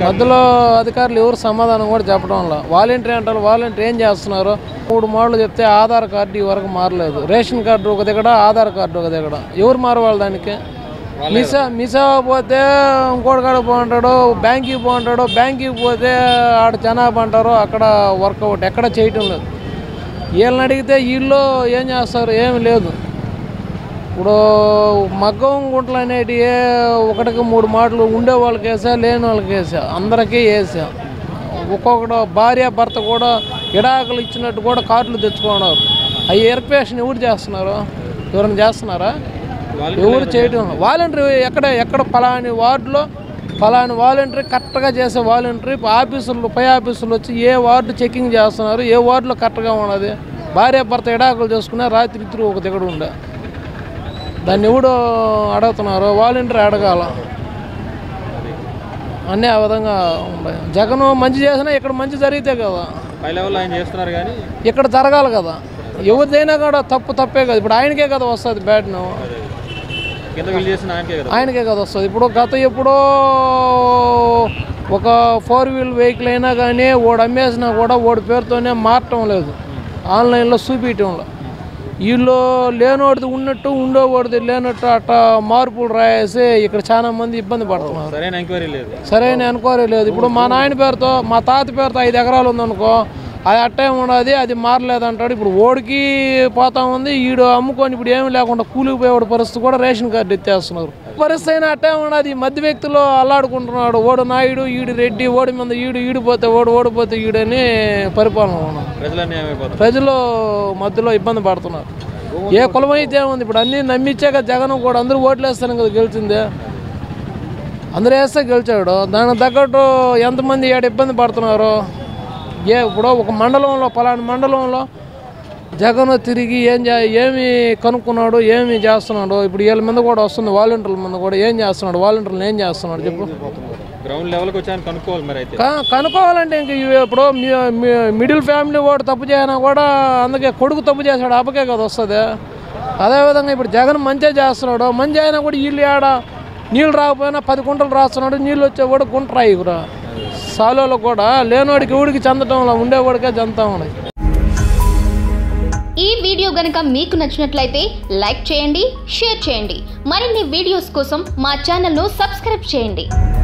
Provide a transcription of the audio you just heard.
మధ్యలో అధికారులు ఎవరు సమాధానం కూడా చెప్పడం వల్ల వాలంటీర్ అంటారు వాలంటీర్ ఏం చేస్తున్నారు మూడు మాటలు చెప్తే ఆధార్ కార్డు ఈ వరకు మారలేదు రేషన్ కార్డు ఒక దగ్గర ఆధార్ కార్డు ఒక దగ్గర ఎవరు మారవాలి దానికి మిసా మిసా పోతే ఇంకోటి కాడ పోంటాడు బ్యాంక్కి పోంటాడు బ్యాంక్కి పోతే ఆడ జనాభా అంటారు అక్కడ వర్కౌట్ ఎక్కడ చేయటం లేదు వీళ్ళని అడిగితే వీళ్ళు ఏం చేస్తారు ఏమి లేదు ఇప్పుడు మగ్గం గుంటలు అనేటివి ఒకటికి మూడు మాటలు ఉండే వాళ్ళకి వేసా లేని వాళ్ళకి వేసా అందరికీ వేసా ఒక్కొక్కడు భార్య భర్త కూడా ఇడాకులు ఇచ్చినట్టు కూడా కార్డులు తెచ్చుకున్నారు అవి ఎరిపేషన్ ఎవరు చేస్తున్నారు ఎవరైనా చేస్తున్నారా ఎవరు చేయడం వాలంటరీ ఎక్కడ ఎక్కడ ఫలాని వార్డులో ఫలాని వాలంటరీ కరెక్ట్గా చేసే వాలంటరీ ఆఫీసులు పై ఆఫీసులు వచ్చి ఏ వార్డు చెకింగ్ చేస్తున్నారు ఏ వార్డులో కరెక్ట్గా ఉన్నది భార్య భర్త ఇడాకులు చేసుకునే రాత్రి ఇద్దరు ఒక దగ్గర ఉండే దాన్ని ఎవడు అడుగుతున్నారు వాలంటీర్ అడగాల అన్నీ ఆ విధంగా ఉన్నాయి జగన్ మంచి చేసినా ఇక్కడ మంచి జరిగితే కదా పై లెవెల్లో ఆయన చేస్తున్నారు కానీ ఇక్కడ జరగాలి కదా ఎవరిదైనా కూడా తప్పు తప్పే కదా ఇప్పుడు ఆయనకే కదా వస్తుంది బ్యాట్ను కింద వీళ్ళు చేసిన ఆయనకే కదా ఆయనకే కదా వస్తుంది ఇప్పుడు గత ఎప్పుడో ఒక ఫోర్ వీల్ వెహికల్ అయినా కానీ ఓడి అమ్మేసినా కూడా ఓడి పేరుతోనే మారటం లేదు ఆన్లైన్లో చూపించడంలో వీళ్ళు లేనోడిది ఉన్నట్టు ఉండేవాడిది లేనట్టు అట్లా మార్పులు రాయేసి ఇక్కడ చాలా మంది ఇబ్బంది పడుతున్నారు సరైన ఎంక్వైరీ లేదు సరైన ఎన్క్వైరీ లేదు ఇప్పుడు మా నాయన పేరుతో మా తాత పేరుతో ఐదు ఎకరాలు ఉందనుకో అది అట్టే ఉండదు అది మారలేదు అంటాడు ఇప్పుడు ఓడికి పోతా ఉంది ఈడు అమ్ముకొని ఇప్పుడు ఏమి లేకుండా కూలిపోయేవాడు పరిస్థితి కూడా రేషన్ కార్డు ఎత్తేస్తున్నారు పరిస్థితి అయినా అట్టే ఉండదు ఈ మధ్య వ్యక్తులు అల్లాడుకుంటున్నాడు ఓడు నాయుడు ఈడు రెడ్డి ఓడి మీద ఈడు ఈడిపోతే ఓడు ఓడిపోతే ఈడని పరిపాలన ఉన్నది ప్రజలన్నీ ఏమైపోతారు ప్రజలు మధ్యలో ఇబ్బంది పడుతున్నారు ఏ కులం అయితే ఉంది ఇప్పుడు అన్నీ నమ్మించాక జగన్ కూడా అందరూ ఓట్లు వేస్తాను కదా గెలిచిందే అందరూ వేస్తే గెలిచాడు దానికి తగ్గట్టు ఎంతమంది ఏడు ఇబ్బంది పడుతున్నారు ఏ ఇప్పుడు ఒక మండలంలో పలానా మండలంలో జగన్ తిరిగి ఏం చే ఏమి కనుక్కున్నాడు ఏమి చేస్తున్నాడు ఇప్పుడు వీళ్ళ మీద కూడా వస్తుంది వాలంటీర్ల మీద కూడా ఏం చేస్తున్నాడు వాలంటీర్లు ఏం చేస్తున్నాడు చెప్పు గ్రౌండ్ లెవెల్కి వచ్చాయని కనుక్కోవాలి మరి అయితే క- కనుక్కోవాలంటే ఇంక ఇవి ఇప్పుడు మీ- మీ- మిడిల్ ఫ్యామిలీ వాడు తప్పు చేయనా కూడా అందుకే కొడుకు తప్పు చేశాడు అప్పకే కదా వస్తుంది అదేవిధంగా ఇప్పుడు జగన్ మంచిగా చేస్తున్నాడు మంచి అయినా కూడా వీళ్ళు ఆడ నీళ్ళు రాకపోయినా పది గుంటలు రాస్తున్నాడు నీళ్ళు వచ్చే కూడా గుంట రాయికురా సాలోలో కూడా లేనోడికి ఊడికి చెందటంలో ఉండేవాడికే చెందుతా ఉన్నాయి ఈ వీడియో గనుక మీకు నచ్చినట్లయితే లైక్ చేయండి షేర్ చేయండి మరిన్ని వీడియోస్ కోసం మా ఛానల్ను సబ్స్క్రైబ్ చేయండి